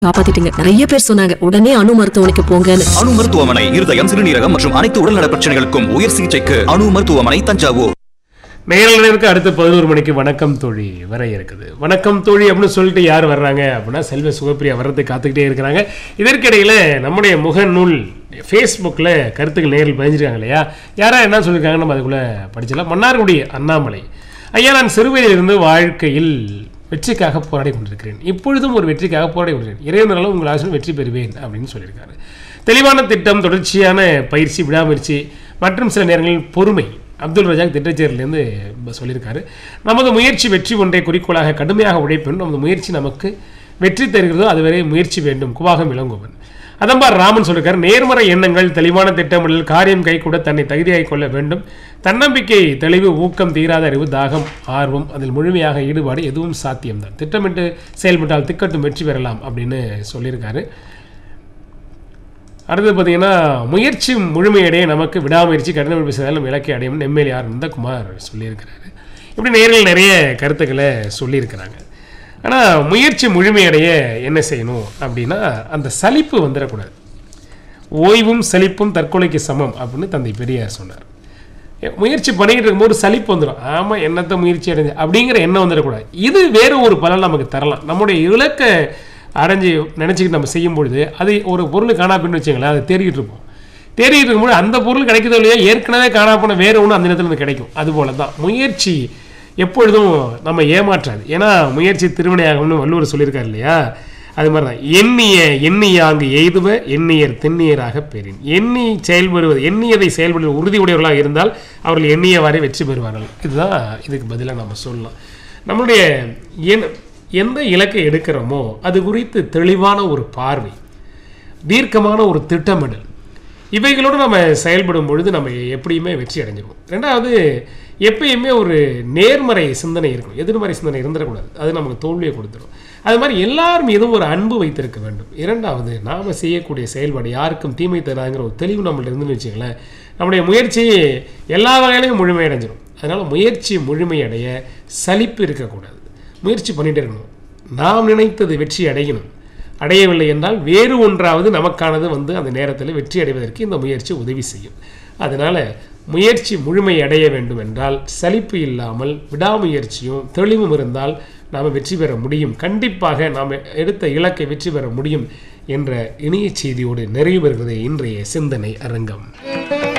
காப்பாத்திட்டீங்க நிறைய பேர் சொன்னாங்க உடனே அணு மருத்துவமனைக்கு போங்கன்னு அணு மருத்துவமனை இருதயம் சிறுநீரகம் மற்றும் அனைத்து உடல்நல பிரச்சனைகளுக்கும் உயர் சிகிச்சைக்கு அணு மருத்துவமனை தஞ்சாவூர் நேரங்களுக்கு அடுத்த பதினோரு மணிக்கு வணக்கம் தோழி வர இருக்குது வணக்கம் தோழி அப்படின்னு சொல்லிட்டு யார் வர்றாங்க அப்படின்னா செல்வ சுகப்பிரியா வர்றதுக்கு காத்துக்கிட்டே இருக்கிறாங்க இதற்கிடையில் நம்முடைய முகநூல் ஃபேஸ்புக்கில் கருத்துக்கள் நேரில் பதிஞ்சிருக்காங்க இல்லையா யாரா என்ன சொல்லியிருக்காங்க நம்ம அதுக்குள்ளே படிச்சிடலாம் மன்னார்குடி அண்ணாமலை ஐயா நான் சிறுவையிலிருந்து வாழ்க்கையில் வெற்றிக்காக போராடி கொண்டிருக்கிறேன் இப்பொழுதும் ஒரு வெற்றிக்காக போராடி கொண்டிருக்கிறேன் இறைவனாலும் உங்கள் ஆசிரியர் வெற்றி பெறுவேன் அப்படின்னு சொல்லியிருக்காரு தெளிவான திட்டம் தொடர்ச்சியான பயிற்சி விடாமுயற்சி மற்றும் சில நேரங்களில் பொறுமை அப்துல் ரஜாக் திட்டச்சேரிலேருந்து சொல்லியிருக்காரு நமது முயற்சி வெற்றி ஒன்றை குறிக்கோளாக கடுமையாக உழைப்பேன் நமது முயற்சி நமக்கு வெற்றி தருகிறதோ அதுவரை முயற்சி வேண்டும் குவாகம் இளங்கோவன் அதம்பார் ராமன் சொல்லியிருக்காரு நேர்மறை எண்ணங்கள் தெளிவான திட்டமிடல் காரியம் கைகூட தன்னை தகுதியாகிக் கொள்ள வேண்டும் தன்னம்பிக்கை தெளிவு ஊக்கம் தீராத அறிவு தாகம் ஆர்வம் அதில் முழுமையாக ஈடுபாடு எதுவும் சாத்தியம்தான் திட்டமிட்டு செயல்பட்டால் திக்கட்டும் வெற்றி பெறலாம் அப்படின்னு சொல்லியிருக்காரு அடுத்து பார்த்தீங்கன்னா முயற்சி முழுமையடைய நமக்கு விடாமுயற்சி கடின உழைப்பு செய்தால் நம்ம இலக்கை அடையும் நெம்மேல் யார் நந்தகுமார் சொல்லியிருக்கிறாரு இப்படி நேரில் நிறைய கருத்துக்களை சொல்லியிருக்கிறாங்க ஆனால் முயற்சி முழுமையடைய என்ன செய்யணும் அப்படின்னா அந்த சலிப்பு வந்துடக்கூடாது ஓய்வும் சலிப்பும் தற்கொலைக்கு சமம் அப்படின்னு தந்தை பெரியார் சொன்னார் எ- முயற்சி பண்ணிக்கிட்டு இருக்கும்போது சலிப்பு வந்துடும் ஆமாம் என்னத்த முயற்சி அடைஞ்சு அப்படிங்கிற எண்ணம் வந்துடக்கூடாது இது வேறு ஒரு பலன் நமக்கு தரலாம் நம்முடைய இலக்கை அடைஞ்சு நினச்சிக்கிட்டு நம்ம செய்யும் பொழுது அது ஒரு பொருள் காணாப்பின்னு வச்சுங்களேன் அதை தேடிக்கிட்டு இருப்போம் தேடிக்கிட்டு இருக்கும்போது அந்த பொருள் கிடைக்குதோ இல்லையா ஏற்கனவே காணாப்போன வேற ஒன்று அந்த நேரத்தில் இருந்து கிடைக்கும் அதுபோல தான் முயற்சி எப்பொழுதும் நம்ம ஏமாற்றாது ஏன்னா முயற்சி திருவினையாகும்னு வள்ளுவர் சொல்லியிருக்காரு இல்லையா அது மாதிரி தான் எண்ணிய எண்ணியாங்கு எய்துவ எண்ணியர் திண்ணியராக பெறின் எண்ணி செயல்படுவது எண்ணியதை செயல்படுவது உறுதியுடையவர்களாக இருந்தால் அவர்கள் எண்ணியவாறே வெற்றி பெறுவார்கள் இதுதான் இதுக்கு பதிலாக நம்ம சொல்லலாம் நம்மளுடைய என் எந்த இலக்கை எடுக்கிறோமோ அது குறித்து தெளிவான ஒரு பார்வை தீர்க்கமான ஒரு திட்டமிடல் இவைகளோடு நம்ம செயல்படும் பொழுது நம்ம எப்படியுமே வெற்றி அடைஞ்சிருவோம் ரெண்டாவது எப்பயுமே ஒரு நேர்மறை சிந்தனை இருக்கணும் எதிர்மறை சிந்தனை இருந்துடக்கூடாது அது நமக்கு தோல்வியை கொடுத்துரும் அது மாதிரி எல்லார் மீதும் ஒரு அன்பு வைத்திருக்க வேண்டும் இரண்டாவது நாம் செய்யக்கூடிய செயல்பாடு யாருக்கும் தீமை தராங்கிற ஒரு தெளிவு நம்மள்ட்ட இருந்துன்னு வச்சுங்களேன் நம்முடைய முயற்சி எல்லா வகையிலையும் முழுமையடைஞ்சிடும் அதனால் முயற்சி முழுமையடைய சலிப்பு இருக்கக்கூடாது முயற்சி பண்ணிகிட்டே இருக்கணும் நாம் நினைத்தது வெற்றி அடையணும் அடையவில்லை என்றால் வேறு ஒன்றாவது நமக்கானது வந்து அந்த நேரத்தில் வெற்றி அடைவதற்கு இந்த முயற்சி உதவி செய்யும் அதனால் முயற்சி முழுமை அடைய வேண்டும் என்றால் சலிப்பு இல்லாமல் விடாமுயற்சியும் தெளிவும் இருந்தால் நாம் வெற்றி பெற முடியும் கண்டிப்பாக நாம் எடுத்த இலக்கை வெற்றி பெற முடியும் என்ற இனிய செய்தியோடு நிறைவு பெறுகிறது இன்றைய சிந்தனை அரங்கம்